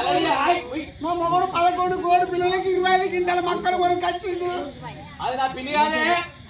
అలాగే, ఆయ్, ఉయ్. మా మొగడు పదకొండు కోడి పిల్లలకి ఇరవై ఐదు గింటల మక్కలు కొరకు వచ్చిండు అది నా పిల్లి కాదే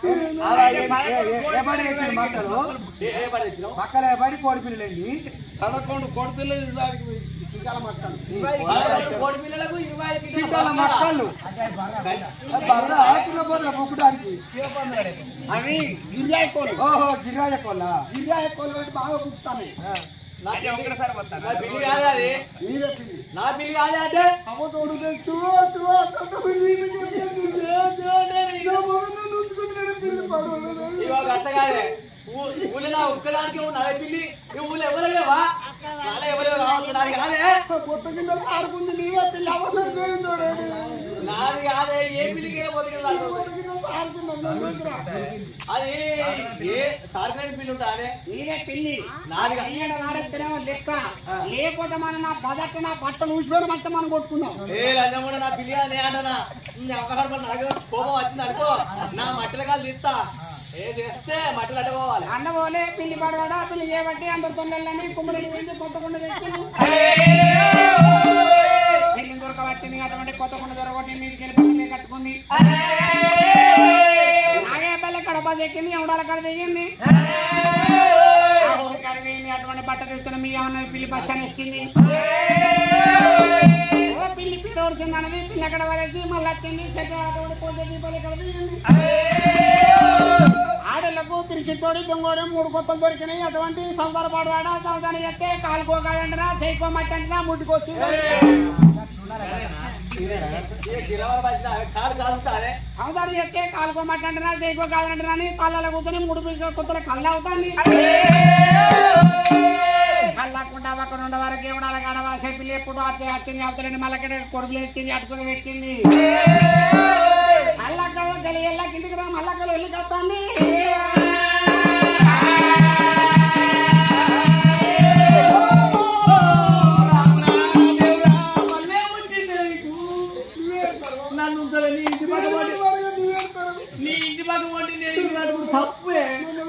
ఏబడి ఎక్కిన మక్కలు ఏ- ఏ పడి తెచ్చినావు? మక్కలు ఏబడి కోడి పిల్లలండి పదకొండు కోడి పిల్లలు ఇరవై ఐదు గింటల మక్కలు పదకొండు కోడి పిల్లలకు ఇరవై ఐదు కింటాల గింటల మక్కలు. మక్కలు బర్ర ఆకుల బొర్ర ముక్కడానికి అవి గిరిజాయ కోళ్ళు ఓహో గిరాజ కొల్ల గిరిజాయ కోళ్ళు అంటే బాగా పుట్టుతాయి నా పిల్లి కాదే అది మీరే పిల్లి నా పిల్లి కాదే అంటే అమ్మ తోడు చూ చూ అక్కడ పిల్లి పిల్లి పడు ఇగో గట్టగానే ఊ- ఊళ్ళో నా ఒక్కదానికి ఉన్నాడే పిల్లి ఈ ఊళ్ళో ఎవరు లేవా నాలో ఎవరు కావచ్చు నాది కాదే కొత్త గింజలు ఆడుకుంది నీవే పిల్లి అవసరం చేయిందోడే నాది కాదే ఏ పిల్లికి బతికింది అది ఏ సార్కైన పిల్లి ఉంటా అదే నీవే పిల్లి నాది కా- అయ్యాడ వాడెత్తనేమో లెక్క లేకపోతే మన నా పదక్క నా బట్టలు ఊసిపోయిన బట్ట మనం కొట్టుకున్నాం ఏ లంజముడ నా పిల్లి అని అంటనా నీ అమ్మగారు నాకు కోపం వచ్చింది అనుకో నా మట్టల కాలు తీస్తా ఏ చేస్తే మట్టలు అడ్డుకోవాలి అన్న పోలే పిల్లి పడవాడా పిల్లి చేయబట్టి అందరు తొందరలని కుమ్మరెడ్డి వెళ్ళి కొత్త కొండ తెచ్చింది పిల్లి దొరకబట్టింది అటువంటి కొత్త కొండ దొరకబట్టి నీటికి వెళ్ళి పల్లె కట్టుకుంది నాగే పల్లె కడప ఎక్కింది ఎవడాల కడ దిగింది ఆ ఊరు కాడ పోయింది, అటువంటి బట్ట తెస్తున్న మీ ఏమన్నది పిల్లి బస్ స్టాండ్ ఎక్కింది ఓ పిల్లి పిల్ల ఉడికింది అన్నది పిల్ల అక్కడ పడేసి మళ్ళీ వచ్చింది చెట్టు అటువంటి పోతే దీపాలు ఇక్కడ దిగింది ఆడలకు పిరిచిట్టోడి దొంగోడు మూడు కొత్తలు దొరికినాయి అటువంటి సంసారపాడు వాడ సంసారం చేస్తే కాలుకోగాలంటరా చేయకోమట్టంటరా ముట్టుకొచ్చి ఏ గిరవల వచ్చిన కాలు కాలుతానే సంసారం చేస్తే కాలుకోమట్టంటరా చేయకోగాలంటరా అని కళ్ళ కూర్చొని మూడు పిల్లల కొత్తలు కళ్ళు అవుతాంది కళ్ళకుండా అక్కడ ఉండే వరకు ఏమడాలి కాడవా పిల్లి ఎప్పుడు అట్టే వచ్చింది అవుతారండి మళ్ళీ అక్కడ కొడుకులు ఎత్తింది అట్టుకుని పెట్టింది అల్లక్క గలి ఎల్లకి ఇంటికి రా మల్లక్కలు వెళ్ళి కత్తాంది నన్ను ఉంచలే, నీ ఇంటి పక్క పోటీ నీ ఇంటి పక్క పోటీ నేను ఇంటి పక్క పోటీ తప్పే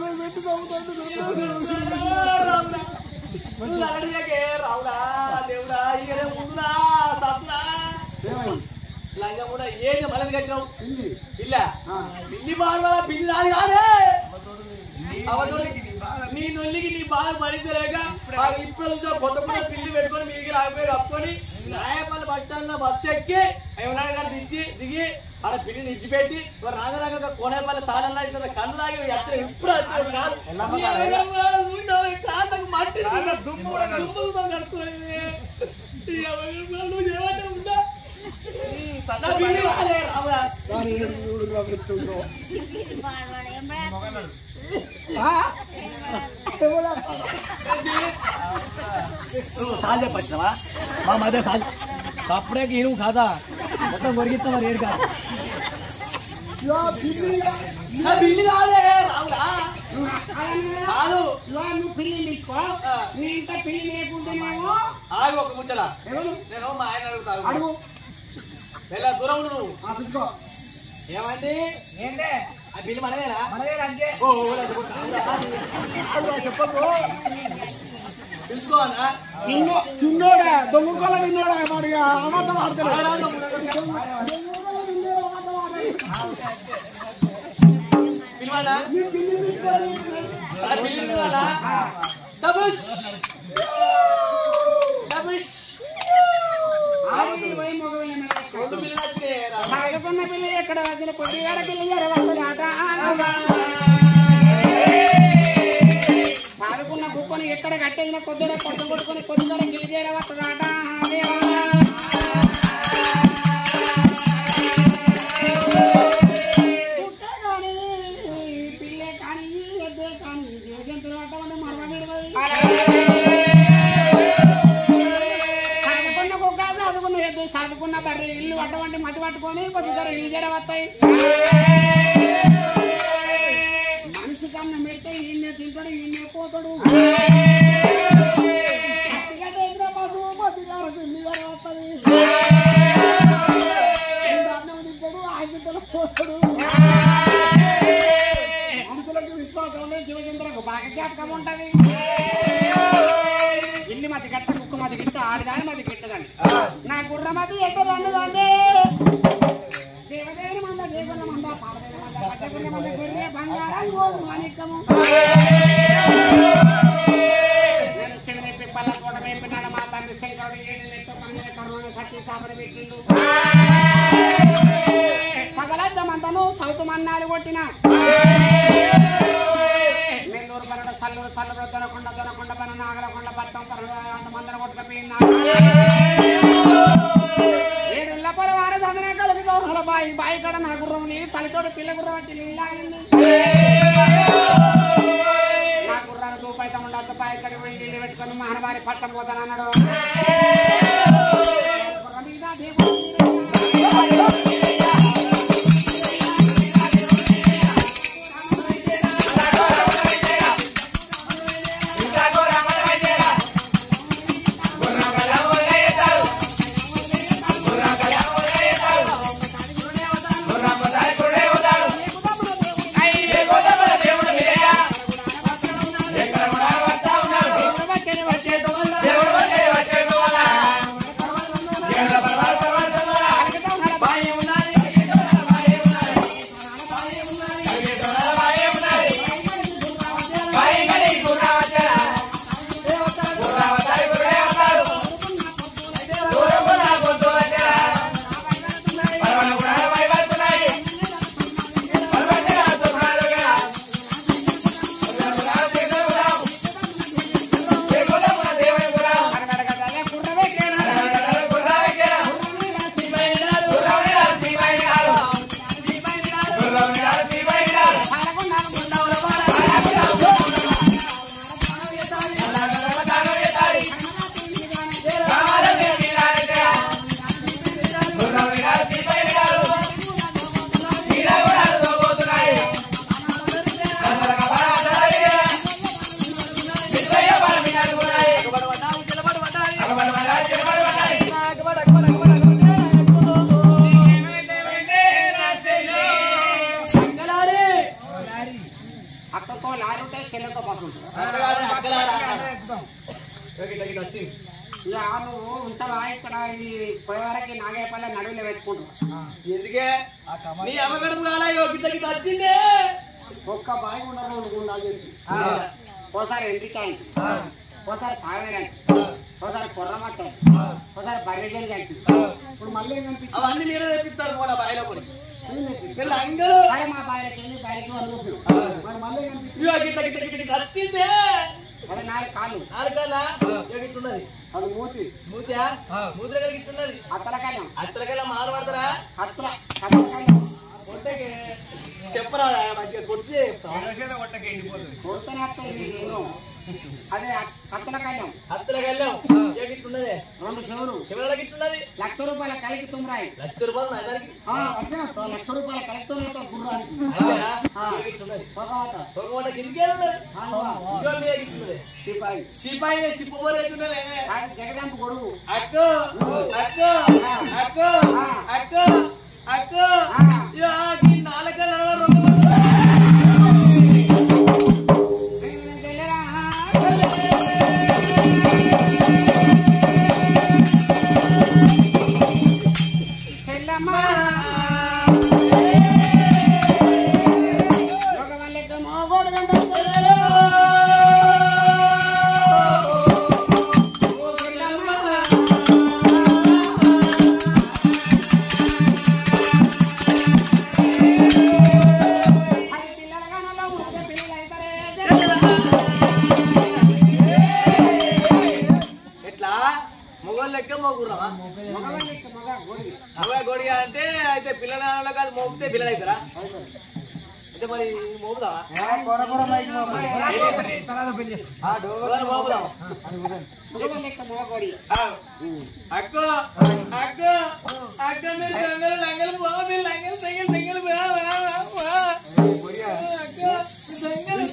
నువ్వు అడిగాకే రావులా దేవుడా ఇకనే ముందురా సత్నా లంగా కూడా ఏది మళ్ళీ కట్టినావు పిల్ల పిల్లి బాగా పిల్లి రాదు కాదే అవతలకి నీ నొల్లికి నీ బాధ భరించలేక ఆ ఇప్పుడు నుంచో కొత్త కొత్త పిల్లి పెట్టుకొని మీదికి రాకపోయి కప్పుకొని రాయపల్లి బస్ స్టాండ్ లో బస్సు ఎక్కి ఏమన్నా గారు దించి దిగి ఆడ పిల్లిని ఇచ్చిపెట్టి రాగరాగ కోనేపల్లి తాళంలా ఇక్కడ కళ్ళు లాగి అచ్చ ఇప్పుడు వచ్చాడు కాదు. నీ ఎవరు ఉండవు, ఈ కాళ్ళకు మట్టి దుమ్ము దుమ్ములతో కట్టుకోలేదు ఈ ఎవరు నువ్వు ఏమంటే ఉందా నా పిల్లి రాలే, రావురా. నువ్వు సాల్ చెప్పచ్చినవా మా మధ్య సాల్ అప్పుడే హీరో కాదా మొత్తం కొరిగిస్తా మరి ఏడు కాదు నా బిల్లు కాదే రావురా కాదు నువ్వు పిల్లి నీకో నీ ఇంట పిల్లి లేకుంటేనేమో ఆగు ఒక ముచ్చట ఎవరు నేను మా ఆయన అడుగుతాను అడుగు వెళ్ళ దూరం ఉండు నువ్వు ఆ పిచ్చుకో ఏమండి ఏంటే ఆ బిల్లు మనమేనా మనదే అంతే ఓ ఓ, లేదు, ఆగురా, చెప్పకు తెలుసుకో అన్నా తిన్నో తిన్నోడా దొంగకోల తిన్నోడా వాడిగా అబద్ధం ఆడతాడు పిలవాలా ఆ బిల్లు పిలవాలా డబుష్ డబుష్ ఆడి పోయి మగవాళ్ళని రెండు బిల్లు వచ్చినాయి రా. సాగుతున్న పిల్ల ఎక్కడ వచ్చిన పొద్దుగాడ పిల్ల జరగవస్తుందాట సాగుకున్న కుక్కని ఎక్కడ కట్టేసిన కొద్దిగా కొట్ట కొట్టుకుని కొద్దిగా గిలి చేరవస్తుందాట పిల్లే కానీ ఎద్దే కానీ జంతువులు అట్టమంటే మరణ సాదుకున్న కుక్క సాదుకున్న ఎద్దు సాదుకున్న బర్రె ఇల్లు అటువంటి మతి పట్టుకొని కొద్దిగా ఇల్లు వస్తాయి మనిషి కన్నా పెడితే ఈయన తింటాడు ఈయన పోతాడు గట్టిగా దగ్గర పశువు కొద్దిగా తిండి వస్తుంది అన్నం తింటాడు ఆశించడు పోతాడు మనుషులకు విశ్వాసం ఉండే జీవచంద్రకు బాగా జ్ఞాపకం ఉంటది ఇల్లు మతి గట్ట కుక్క మతి గిట్ట ఆడిదాని మతి గిట్టదండి గుర్రమతి ఎట్ట దండదండి దేవదేవుని మంద దేవుని మంద పాపదేవుని మంద పచ్చగుర్రె మంద గొర్రె బంగారం గోధుమ మాణిక్యము నేను శివుని పిప్పల తోట వేపినాడు మా తండ్రి శంకరుడు ఏడు నెట్టు కన్నుల కరుణ సత్య సాపరి పెట్టిండు సకలద్దమంతను సౌతు మన్నాడు కొట్టిన నెల్లూరు పనుడు సల్లూరు సల్లూరు దొరకొండ దొరకొండ పను నాగలకొండ పట్టం పరుడు అంత మందర కొట్టుకపోయినాడు ఏడు లపల వారు చందన కలుగుతో బాయి బాయి కడ నా గుర్రం నీరు తలతోటి పిల్ల గుర్రం వచ్చి నీళ్ళు తాగింది నా గుర్రాన్ని దూపైతే ఉండద్దు బాయి కడి పోయి నీళ్ళు పెట్టుకొని మహనవారి పట్టం పోతానన్నాడు గుర్రం మీద దీపం మీద. అక్కతో లారీ ఉంటే చెల్లెతో బస్సు ఉంటుంది ఇక నువ్వు ఉంటావా ఇక్కడ ఈ పోయేవరకి నాగేపల్లి నడువులో పెట్టుకుంటావు ఎందుకే నీ అమ్మగడుపు కాలా గిద్దకి వచ్చిందే ఒక్క బాయి ఉండదు రెండు గుండాలు చెప్పి ఓసారి ఎండి ట్యాంక్ ఓసారి సాగర్ ఓసారి కొర్రమట్ట ఓసారి బర్రెగల్ ట్యాంక్ ఇప్పుడు మళ్ళీ ఏం కనిపించింది అవన్నీ మీరే తెప్పిస్తారు కూడా బాయిలో కొని వీళ్ళ అంగలు సరే మా బాయిలకి వెళ్ళి బాయిలకి వాళ్ళు మరి మళ్ళీ ఏం కనిపించింది ఇదిగో గిద్ద గిద్ద గిద్దకి వచ్చిందే అది నాలుగు కాళ్ళు నాలుగల్లా ఇట్టున్నది అది మూతి మూత్యా మూతి దగ్గర ఇట్టున్నది అత్తలకాయం అత్తలకల్లా మారు పడతారా కత్తుల కత్తులకాయం కొట్టకి చెప్పరా మంచిగా కొట్టి చెప్తాం కొడుతూనే వస్తుంది నేను అదే కత్తులకాయం అత్తలకెళ్ళాం ఇట్టున్నదే రెండు చెవులు చివరికి ఇట్టున్నది లక్ష రూపాయల కలిగి తుమ్రాయి లక్ష రూపాయలు నా దానికి ఆ, అట్లే లక్ష రూపాయల కలెక్టర్ గుర్రానికి ఇట్టున్నది పొగవాట ఒక కిందికే ఉన్నది ఆల్వా, ఇదిగో మీద ఇట్టున్నది సిపాయి సిపాయి సిప్పు అవుతున్నది కాదు, జగదాంబ గొడుగు అక్కో అక్కో అక్కో అక్కో అక్కో యా నీ నాలుకల చెల్లమ్మ యోగవల్లెక్క మోగోడు గంట అది పిల్లలుగా నల్ల ఊరికే పిల్లలు అవుతారే ఎట్లా మొగోళ్ళు లెక్క మోగుర్రావా మగవల్లెక్క మగ గొడుగు అవే గొడిగా అంటే అయితే పిల్లల కాదు మోపితే పిల్లలు అవుతారా అంటే మరి మోపుదావా ఎవరు మోపుదాం మగవల్లెక్క మగ గొడుగు అక్కో అక్కో అక్క మీరు లంగలు లంగలు పో మీరు లంగలు సంగలు సంగలు పో వా, వా, వా. అక్క, సంగలు.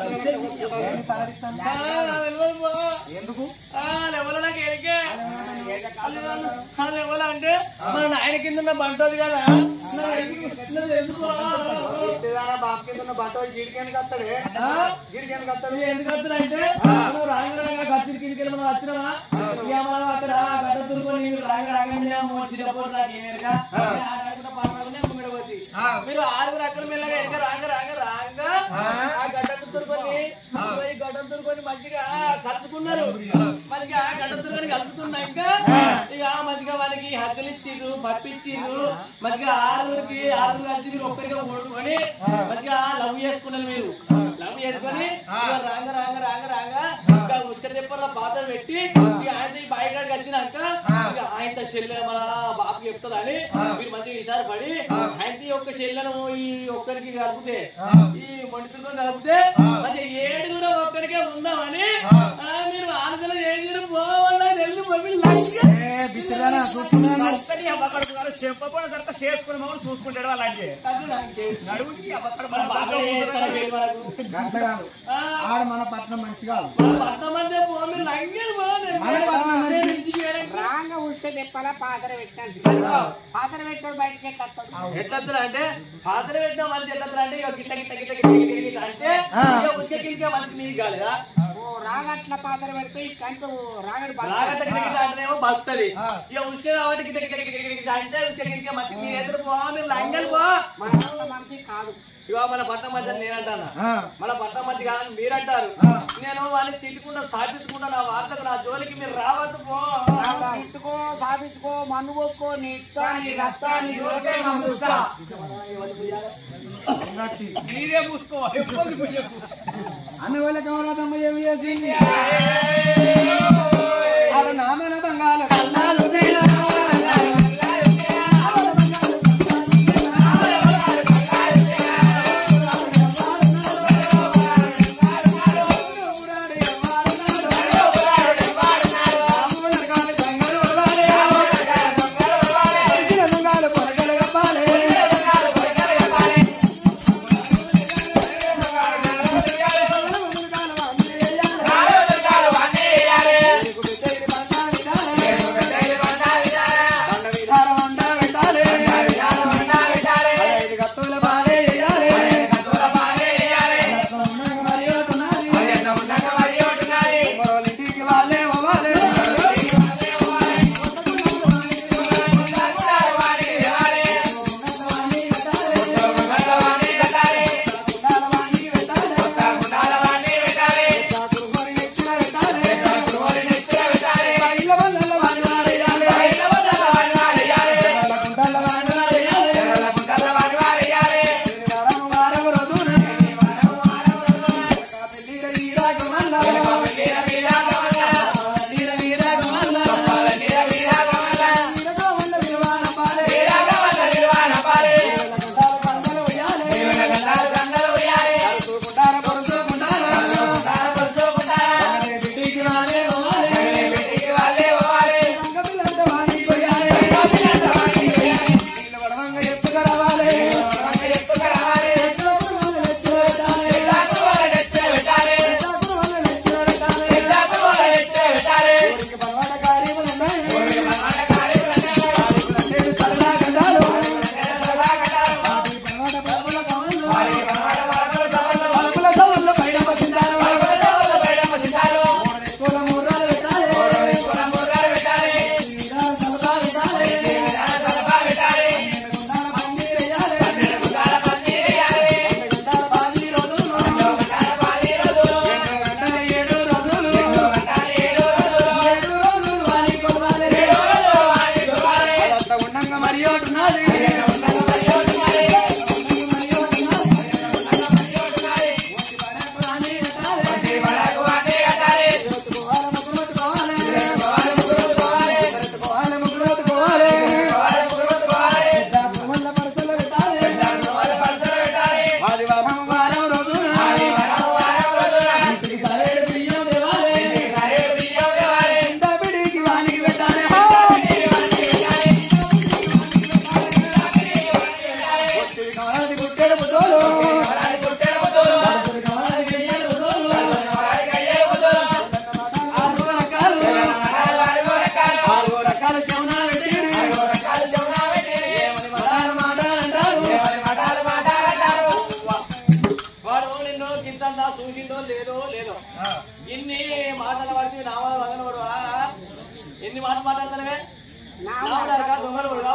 ఆ, వెళ్ళిపోదు పో. ఆ, లెవెల నాకు ఎరికే. ఆ, లెవెల అంటే మన నాయన కింద ఉన్న బంట ఉంది కదా నా ఎందుకు నా ఎందుకు బట్టలు గీడికానికి వస్తాడే ఆ? గీడికానికి వస్తాడు ఇది ఎందుకు వస్తున్నాయంటే మనం రాంగరంగా ఖర్చు కిందికి మనం వచ్చినామా ఇక మనం అక్కడ గడ్డ తురుకొని రాంగ రాంగ ఏమో చిన్నప్పుడు నాకు ఏమేరక ఆడాడుకున్న పాపడుకునే ముంగడ పోతి మీరు ఆరుగురు అక్కడ మెల్లగా ఎనక రాంగ రాంగ రాంగ ఆ గడ్డకు తురుకొని ఈ గడ్డకు తురుకొని మంచిగా కలుసుకున్నారు మనకి ఆ గడ్డ తురుకొని కలుసుకున్నాక ఇక మంచిగా మనకి హద్దులు ఇచ్చిర్రు పప్పిచ్చిర్రు మంచిగా ఆరుగురికి ఆరుగురు కలిసి మీరు ఒక్కరిగా ఓడుకొని మంచిగా లవ్ చేసుకున్నారు మీరు లవ్ చేసుకొని ఇక రాంగ రాంగ రాంగ రాంగ ఇంకా ఉసుక చెప్పల పాత్ర పెట్టి ఇక ఆయన ఈ బయటకి వచ్చినాక ఇక ఆయన చెల్లె మన బాబుకి చెప్తుందని మీరు మంచిగా ఈసారి పడి ఆయన యొక్క చెల్లెను ఈ ఒక్కరికి కలిపితే ఈ మనుషులతో కలిపితే మంచిగా ఏడుగురు ఒక్కరికే ఉందామని ఆ, మీరు ఆంధ్రలో ఏడుగురు పోవాలని తెలుసు మమ్మీ లంచ్ భర్తని అమ్మకడుకున్నారు చెప్పకుండా తర్వాత చేసుకుని మమ్మల్ని చూసుకుంటాడు అలాంటి అది నాకు నడువుకి అమ్మకడు మన బాగా చేస్తారు వీళ్ళు మనకు. గంట కాదు ఆ, ఆడ మన పట్నం మంచి కాదు మన పట్నం అంటే పో, మీరు లంగేలు పోవాలి. మన పట్నం అంటే నేను ఇంటికి వెళ్ళాక రాంగ ఉష్ట చెప్పాలా పాత్ర పెట్టండి పాత్ర పెట్టాడు బయటకి ఎత్తాడు ఎట్లా అంటే పాత్ర పెట్టిన మనిషి ఎట్లా అంటే ఇక గిట్ల గిట్ల గిట్ల గిట్ల గిట్ల గిట్ల అంటే ఇక ఉసుక కింద మనకి నీకు కాలేదా ఓ రాగట్ల పాత్ర పెడితే ఈ కంచె రాగడి రాగట్ల గిట్ల గిట్ల అంటేనేమో బతుకుతుంది ఇక ఉసుక కాబట్టి గిట్ల గిట్ల గిట్ల గిట్ల గిట్ల అంటే ఉసుక కింద మంచి మీ ఎదురు పో మీరు లంగలు పో మన మంచి కాదు ఇక మన పట్నం మధ్య నేనంటాను ఆ, మన పట్నం మధ్య కాదు మీరంటారు నేను వాళ్ళని తిట్టుకుంటా సాధించుకుంటా నా వార్తకు నా జోలికి మీరు రావద్దు పో తిట్టుకో సాధించుకో మన్ను కొట్టుకో నీ ఇస్తా నీ రస్తా నీ రోటే మందుస్తా గట్టి. మీరే మూసుకోవాలి ఎప్పుడు చెప్పు అన్న వాళ్ళకి ఎవరాదమ్మ ఏమి చేసింది ఆడ నామన బంగాళ కన్నాలు వాడు నిన్ను గింతంతా చూసిందో లేదో లేదో ఇన్ని మాటలు పడితే నామాలు వదనవాడు ఎన్ని మాటలు మాట్లాడతానవే నా నామలు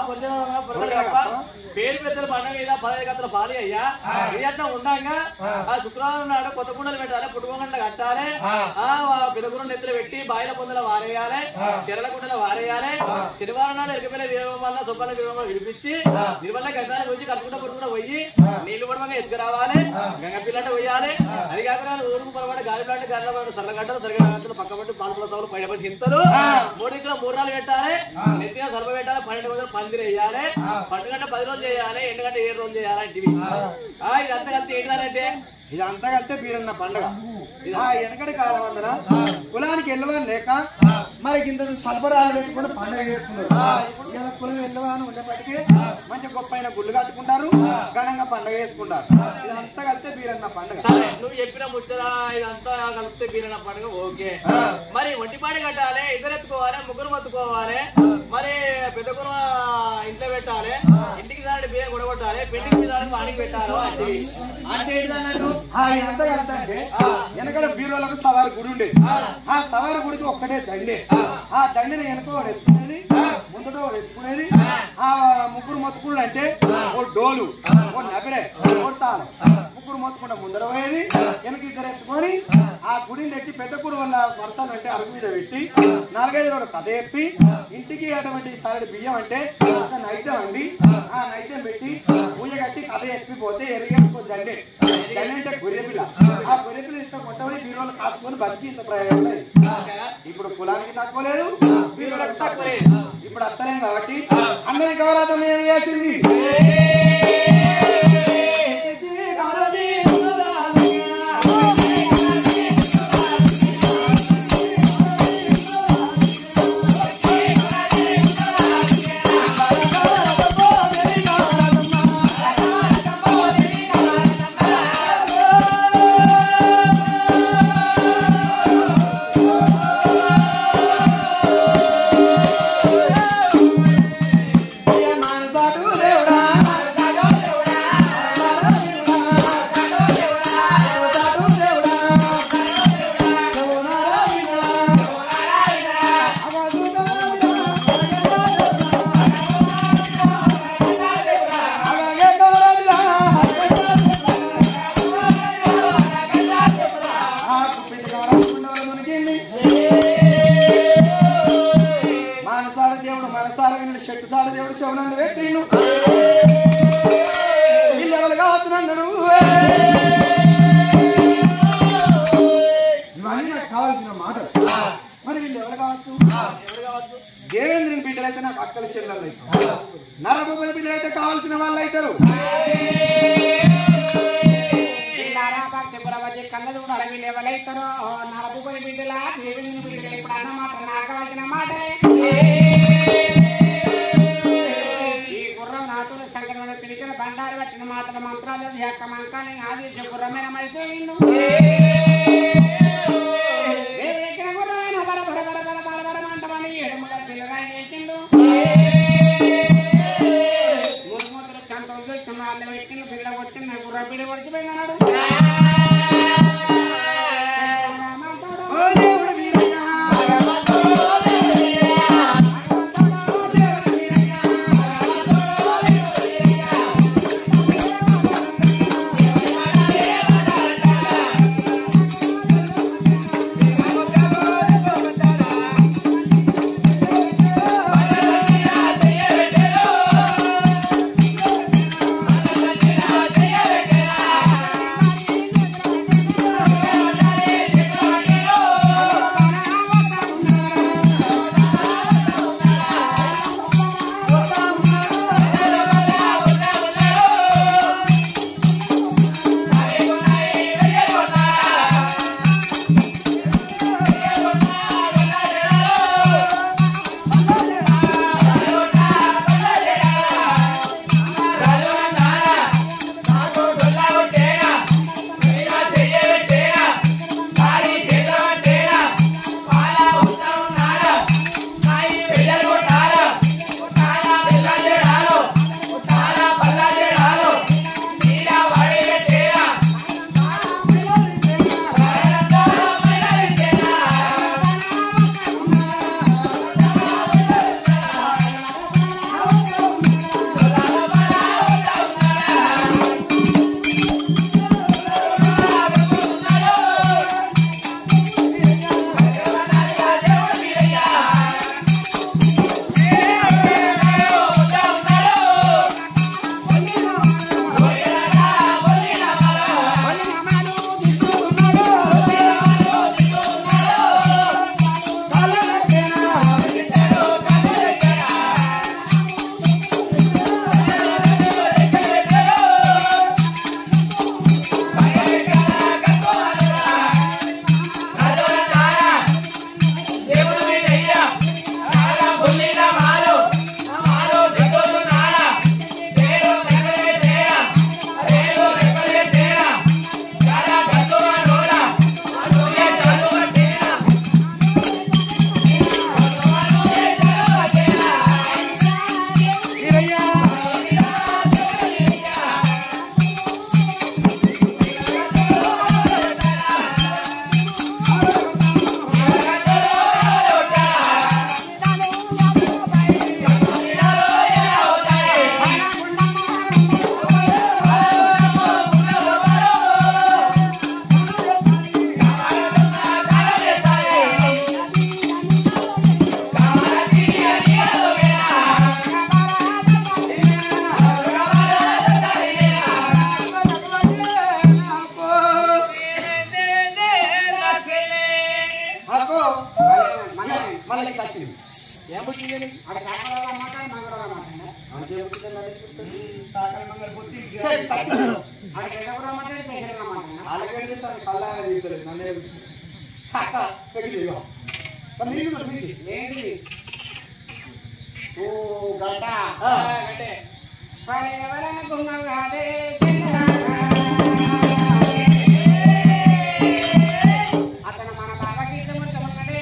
పొద్దున పొరగలు తప్ప పేరు పెద్దల పండుగ మీద పదహైదు గంటల పాలి అయ్యా ఇది అట్లా ఉండంగా ఆ శుక్రవారం నాడు కొత్త కుండలు పెట్టాలి పుట్టుకోకుండా కట్టాలి ఆ పెదగురు నెత్తులు పెట్టి బాయిల పొందల వారేయాలి చెరల కుండల వారేయాలి శనివారం నాడు ఎరికపిల్ల విరవం వల్ల సుబ్బల విరవం విడిపించి నిర్మల గంగాల పోయి కట్టుకుంటూ పుట్టుకుంటూ పోయి నీళ్లు పడమంగా ఎత్తుకు రావాలి గంగ పిల్లట పోయాలి అది కాకుండా ఊరుకు పొరపాటు గాలి ప్లాంట్ గాలి ప్లాంట్ సల్లగడ్డలు సరిగడ్డలు పక్క పట్టి పాలకుల సభలు పైన పడి చింతలు మూడు ఇక్కడ మూడు నాలుగు పెట్టాలి నెత్తిగా సర్వ పెట్టాలి పన్నెండు వందలు పందిరి వేయాలి పన్నెండు గంట పది రోజులు చేయాలి ఎండు గంట ఏడు రోజులు చేయాలి అంటివి ఆ, ఇదంతా కలిసి ఏంటంటే ఇదంతా కలిస్తే బీరన్న పండగ ఆ వెనకటి కాలం అందర కులానికి వెళ్ళవని లేక మరి ఇంత సల్పరాలు పెట్టుకుని పండగ చేసుకున్నారు ఇలా కులం వెళ్ళవని ఉండేప్పటికీ మంచి గొప్ప అయిన గుళ్ళు కట్టుకుంటారు ఘనంగా పండగ చేసుకుంటారు ఇదంతా కలిస్తే బీరన్న పండగ సరే నువ్వు చెప్పిన ముచ్చరా ఇదంతా కలిపితే బీరన పండుగ ఓకే మరి ఒంటిపాడి కట్టాలి ఇద్దరు ఎత్తుకోవాలి ముగ్గురు మత్తుకోవాలి మరి పెద్ద గురు ఇంట్లో పెట్టాలి ఇంటికి దాని బియ్యం కొడగొట్టాలి పెళ్లికి మీద పానికి పెట్టాలి అంటే అంటే ఏంటన్నట్టు ఆ ఇదంతా కలిస్తే అంటే వెనకడ బీరోలకు సవారి గుడి ఉండేది ఆ సవారి గుడికి ఒక్కటే దండే ఆ దండిని వెనక వాడు ఎత్తుకునేది ముందట వాడు ఎత్తుకునేది ఆ ముగ్గురు మొత్తుకుళ్ళు అంటే ఓ డోలు ఓ నబిరే ఓ తాళం ముగ్గురు మొత్తుకుంటా ముందర పోయేది వెనక ఇద్దరు ఎత్తుకొని ఆ గుడిని ఎత్తి పెద్ద కూర వల్ల వర్తాలు అంటే అరుగు మీద పెట్టి నాలుగైదు రోజులు కథ చెప్పి ఇంటికి అటువంటి సరడి బియ్యం అంటే ఒక నైద్యం అండి ఆ నైద్యం పెట్టి పూజ కట్టి కథ చెప్పిపోతే ఎరిగే దండే దండే అంటే గొర్రె పిల్ల ఆ గొర్రె పిల్ల ఇంత కొట్టబడి బీరోలు కాసుకొని బతికి ఇంత ప్రయోజనం లేదు. ఇప్పుడు కులానికి తక్కువ లేదు బీరోలకు తక్కువ లేదు ఇప్పుడు అత్తలేం కాబట్టి అందరి గౌరవం ఏం చేసింది మనసాటు దేవుడా మానసాల దేవుడు మనసాల వినుడు శక్తిసాల దేవుడు శవనాన్ని పెట్టిండు వీళ్ళు ఎవరు కావచ్చునన్నాడు ఇవన్నీ నాకు కావాల్సిన మాటలు మరి వీళ్ళు ఎవరు కావచ్చు ఎవరు కావచ్చు దేవేంద్రుని బిడ్డలైతే నాకు అక్కల చెల్లెళ్ళు అవుతారు నరభూపతి బిడ్డలైతే కావాల్సిన వాళ్ళు అవుతారు పిల్లారా భక్తి పురవతి కళ్ళదూడ అడవిలు ఎవరైతారో నరపుకొని బిడ్డల దేవుని బిడ్డలు ఇప్పుడు అన్న మాట నాకు కావాల్సిన మాట ఈ గుర్రం నాతో సంకటమైన పిలిచిన బండారు పట్టిన మాటల మంత్రాలు యొక్క మంకాన్ని ఆదిత్య గుర్రమైన మైపోయిండు దేవుడు ఎక్కిన గుర్రమైన బర బర బర బర బర బర మంటమని ఎడుముల పిల్లగా చేసిండు మూడు చంతం చూసి వాళ్ళ పెట్టిన పిల్ల కొట్టిన గుర్ర పిల్ల కొట్టిపోయినాడు ఓ దేవుడు వీరయ్యా. ఆ మంచిగా పుట్టిందని నడిపిస్తుంది. సాకల మంగళ బుద్ధి ఆడికి ఎక్కడ రమ్మంటాడు పేరు రమ్మంటాడు అలాగే తన కళ్ళాగా తీసుకోలేదు నన్ను ఏడుస్తుంది. అక్క, ఎక్కడికి ఇదిగో. మరి నీకు మరి నీకు. ఏంటి ఓ గడ్డ ఆ. అంటే పైవరన గుమ్మగాడే అతను మన బాబాకి ఇష్టం ఉన్నదే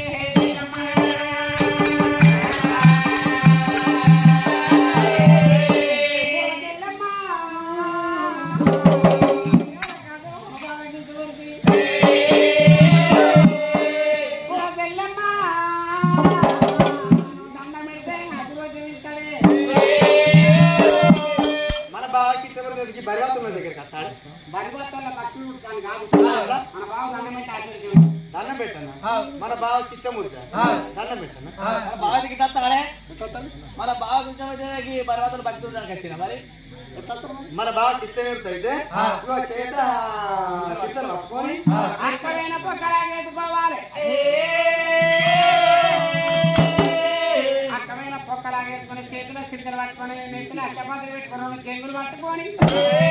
మన బావకి ఇష్టపడి బరివాతున్న దగ్గరికి వస్తాడు బరిగొత్తల కట్టులు కానీ కాదు ఆ. మన బాబు గవర్నమెంట్ ఆచరించాడు దండం పెట్టాను మన బావకి ఇష్టం ఉంటుంది దండం పెట్టాను మన బాగా గిట్టాడే మన బాగా కొంచెం వచ్చేదానికి పర్వతాలు భక్తి ఉండడానికి వచ్చిన మరి మన బావకి ఇష్టం ఏమిటైతే ఇదిగో చేత సిద్ధలు పట్టుకొని అక్కడైన పొక్కలాగేసుకోవాలి అక్కమైన పొక్కలాగేసుకొని చేతిలో సిద్ధలు పట్టుకొని నెత్తిన అచ్చపాత్ర పెట్టుకొని రెండు చెంగులు పట్టుకొని